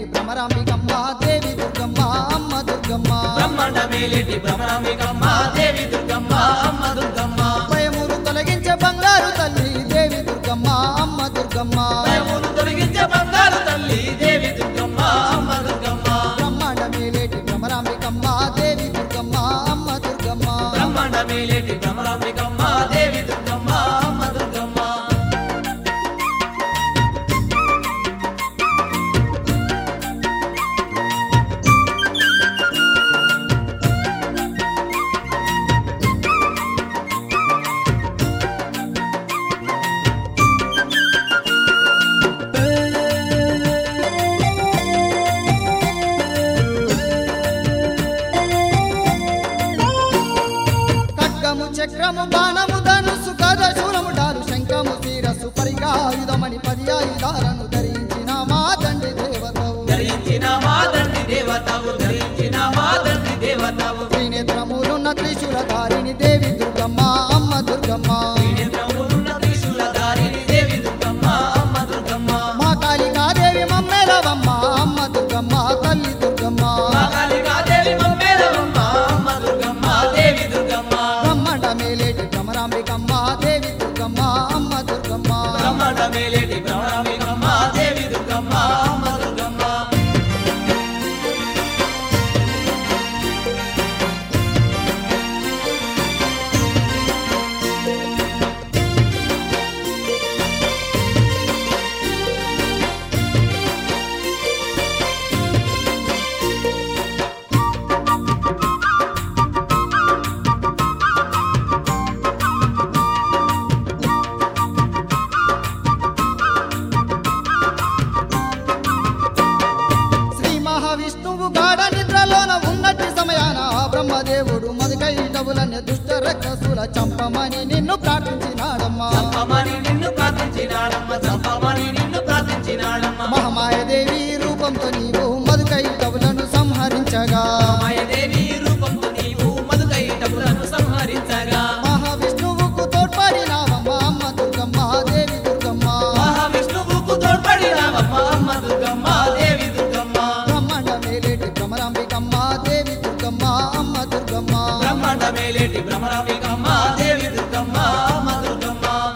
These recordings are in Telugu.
మేలేటి భ్రమరాంబికమ్మ దేవి దుర్గమ్మ అమ్మ దుర్గమ్మ బ్రహ్మాండ మేలేటి భ్రమరాంబికమ్మ దేవి దుర్గమ్మ అమ్మ దుర్గమ్మ భయములు తొలగించే బంగారు తల్లి దేవి దుర్గమ్మ అమ్మ దుర్గమ్మ భయములు తొలగించే బంగారు తల్లి దేవి దుర్గమ్మ అమ్మ దుర్గమ్మ బ్రహ్మాండ మేలేటి భ్రమరాంబికమ్మ దేవి దుర్గమ్మ అమ్మ దుర్గమ్మ బ్రహ్మాండ మేలేటి భ్రమరాంబికమ్మ దేవి దుర్గమ్మ అమ్మ దుర్గమ్మ ఖడ్గము చక్రము బాణము ధనుసు కథ శూలము డాలు శంఖము శిరస్సు పరిగాయుధమని పది ఆయుధాలను ధరించిన మా తండ్రి దేవతవు ధరించిన మా తండ్రి దేవతవు ధరించిన మా తండ్రి దేవతవు త్రినేత్రములున్న త్రిశూలధారిణి దేవి దుర్గమ్మ అమ్మ దుర్గమ్మ త్రినేత్రములున్న త్రిశూలధారిణి దేవి దుర్గమ్మ అమ్మ దుర్గమ్మ మా కాళికాదేవి మమ్మెలవమ్మ అమ్మ దుర్గమ్మ తల్లి దుర్గమ్మ కాళికాదేవి మమ్మేలవమ్మ అమ్మ దుర్గమ్మ దేవి దుర్గమ్మ బ్రహ్మాండ మేలేటి భ్రమరాంబికమ్మ దేవి దుర్గమ్మ అమ్మ దుర్గమ్మ బ్రహ్మాండ మేలేటి భ్రమరాంబికమ్మ దేవి దుర్గమ్మ అమ్మ దుర్గమ్మ శ్రీ మహావిష్ణువు గాఢ నిద్రలోన ఉన్నట్టి సమయాన ఆ బ్రహ్మదేవుడు మధుకై డబులనే దుష్ట రక్కసుల చంపమని నిన్ను ప్రార్థించినాడమ్మా చంపమని నిన్ను ప్రార్థించినాడమ్మ చంపమని నిన్ను ప్రార్థించినాడమ్మ మహమాయదేవి రూపంతో నీవు మధుకై డబులను సంహరించగా మాయదేవి రూపంతో నీవు మధుకై డబ్బులను సంహరించగా మహావిష్ణువుకు తోడ్పడినావమ్మ అమ్మ దుర్గమ్మ దేవి దుర్గమ్మ మహావిష్ణువుకు తోడ్పడినావమ్మ అమ్మ దుర్గమ్మ దేవి దుర్గమ్మ బ్రహ్మాండ మేలేటి భ్రమరాంబికమ్మ దేవి దుర్గమ్మ అమ్మ దుర్గమ్మ బ్రహ్మాండ మేలేటి భ్రమరాంబికమ్మ దేవి దుర్గమ్మ అమ్మ దుర్గమ్మ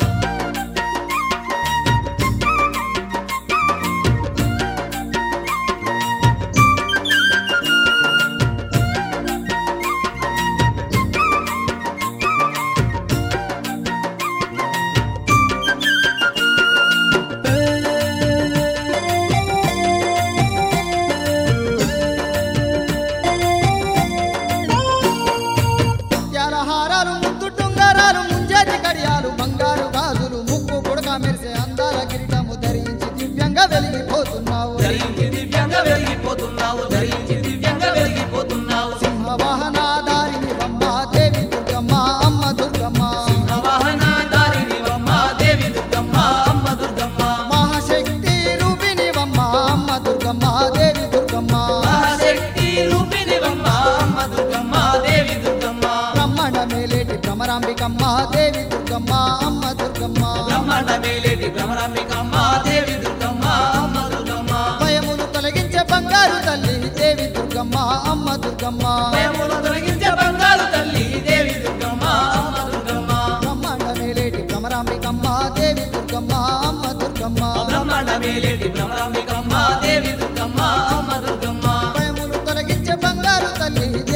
ముత్యాల హారాలు ముద్దు టుంగరాలు ముంజేటి కడియాలు బంగారు గాజులు ముక్కు పుడక మెరిసే అందాల కిరీటము ధరించి దివ్యంగా వెలిగిపోతున్నావు ధరించి దివ్యంగా వెలిగిపోతున్నావు ధరించి దివ్యంగా వెలిగిపోతున్నావు సింహవాహనాధారిని అమ్మ దేవి దుర్గమ్మ అమ్మ దుర్గమ్మ వాహనాధారిణివమ్మ దేవి దుర్గమ్మ అమ్మ దుర్గమ్మ మహాశక్తి రూపిణి అమ్మ అమ్మ దుర్గమ్మ దేవి దుర్గమ్మ మహాశక్తి రూపిణివమ్మ అమ్మ దుర్గమ్మ దేవి దుర్గమ్మ బ్రహ్మాండ మేలేటి భ్రమరాంబికమ్మ దేవి దుర్గమ్మ అమ్మ దుర్గమ్మ బ్రహ్మాండ మేలేటి భ్రమరాంబికమ్మ దేవి దుర్గమ్మ అమ్మ దుర్గమ్మ భయమును తొలగించే బంగారు తల్లి దేవి దుర్గమ్మ అమ్మ దుర్గమ్మ భయమును తొలగించే బంగారు తల్లి దేవి దుర్గమ్మ అమ్మ దుర్గమ్మ బ్రహ్మాండ మేలేటి భ్రమరాంబికమ్మ దేవి దుర్గమ్మ అమ్మ దుర్గమ్మ బ్రహ్మాండ మేలేటి భ్రమరాంబికమ్మ దేవి దుర్గమ్మ అమ్మ దుర్గమ్మ భయమును తొలగించే బంగారు తల్లి